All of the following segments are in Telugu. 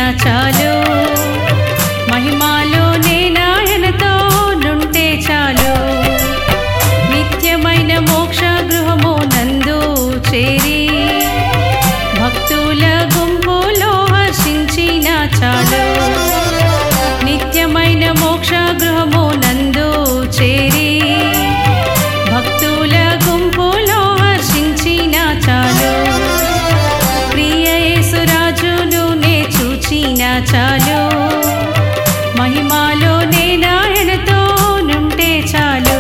చాలు మహిమాలో నేనాయనతో నుంటే చాలు నిత్యమైన మోక్ష గృహము నందు చేరి భక్తుల గుంపులో హర్షించిన చాలు నిత్యమైన మోక్ష గృహము నందు చేరి భక్తుల గుంపులో హర్షించిన చాలు ప్రియ యేసురాజును నే చూచిన చాలు మహిమాలో నేనాయనతో నుంటే చాలు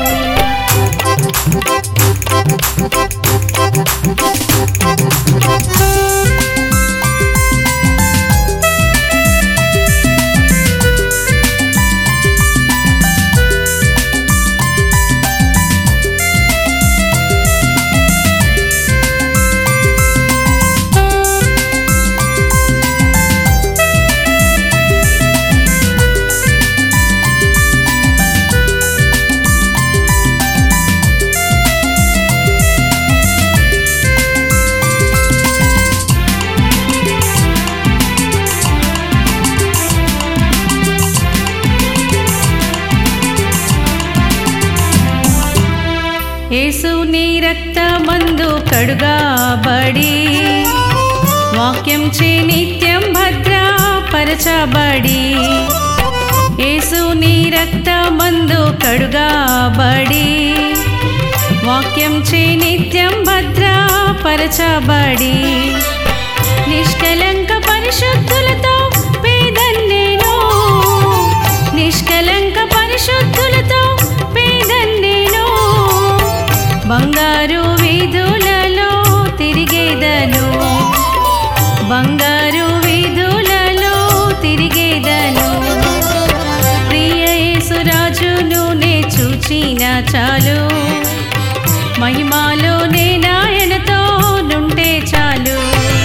యేసు నీ రక్తమందు కడుగాబడి వాక్యం చే నిత్యం భద్రపరచబడి యేసు నీ రక్తమందు కడుగాబడి వాక్యం చే నిత్యం భద్రపరచబడి నిష్కలంక పరిశుద్ధులతో పేదన్నేను నిష్కలంక పరిశుద్ధులతో పేదన్నేను బంగారు వీధులలో తిరిగేదను బంగారు వీధులలో తిరిగేదను ప్రియ యేసురాజును నే చూచిన చాలు మహిమాలో నేనాయనతో నుంటే చాలు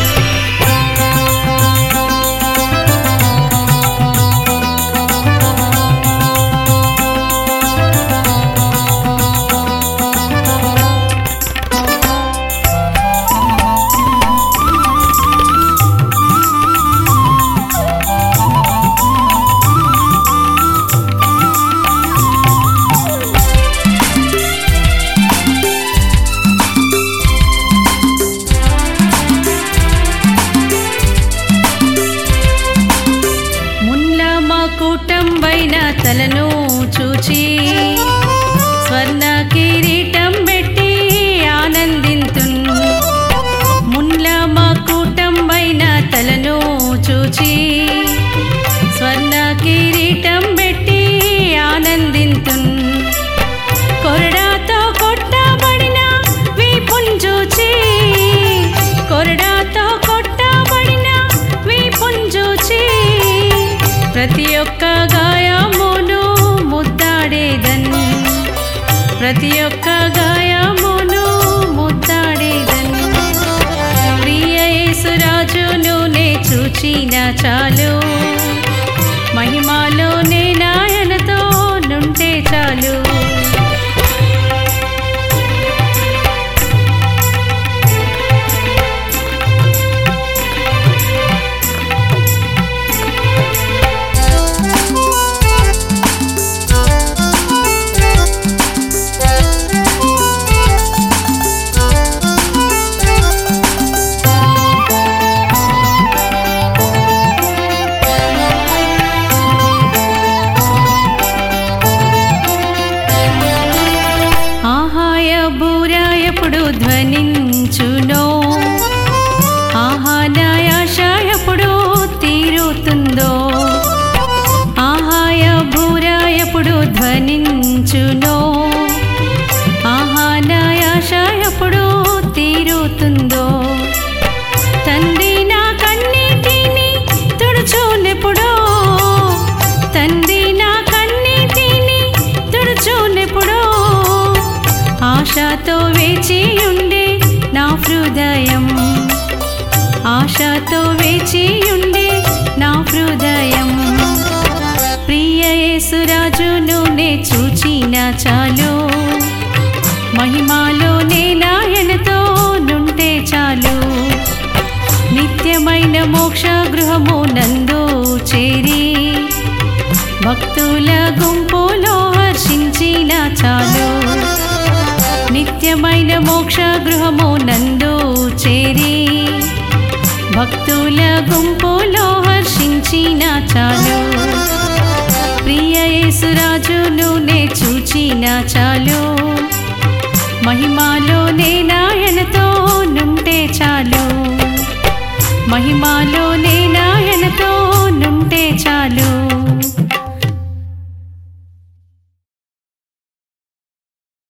మున్ల మా కూటంబైన తలను చూచి స్వర్ణ కిరీటం పెట్టి ఆనందింతున్ మున్ల మా కూటంబైన తలను చూచి స్వర్ణ కిరీటం పెట్టి ఆనందింతున్ కొరడాతో కొట్టబడిన వీపుంజూచి కొరడాతో కొట్టబడిన వీపుంజూచి ప్రతి ఒక్క గాయమును ముద్దాడేదన్ ప్రతి ఒక్క గాయమును ముద్దాడేదన్ ప్రియ యేసురాజును నే చూచిన చాలు మహిమాలో నేనాయనతో నుంటే చాలు ఆహాయ బూర ఎప్పుడు ధ్వనించునో ఆహా నాయాశ ఎప్పుడు తీరుతుందో ఆహాయ బూర ఎప్పుడు ధ్వనించునో ఆహా నాయాశ ఎప్పుడు తీరుతుందో తండ్రి నా కన్నీటిని తుడుచోనెప్పుడో తండ్రి నా కన్నీటిని తుడుచోనెప్పుడో ఆశతో వేచి ఉండే నా హృదయం ఆశతో వేచి ఉండే నా హృదయం ప్రియ యేసురాజును నే చూచిన చాలు మహిమాలో నేనాయనతో నుంటే చాలు నిత్యమైన మోక్ష గృహము నందు భక్తుల గుంపులో హర్షించిన చాలు నిత్యమైన మోక్ష గృహము నందు చేరి భక్తుల గుంపులో హర్షించిన చాలు ప్రియ యేసురాజును నే చూచిన చాలు మహిమాలో నే నాయనతో నుంటే చాలు మహిమాలో నే నాయనతో నుంటే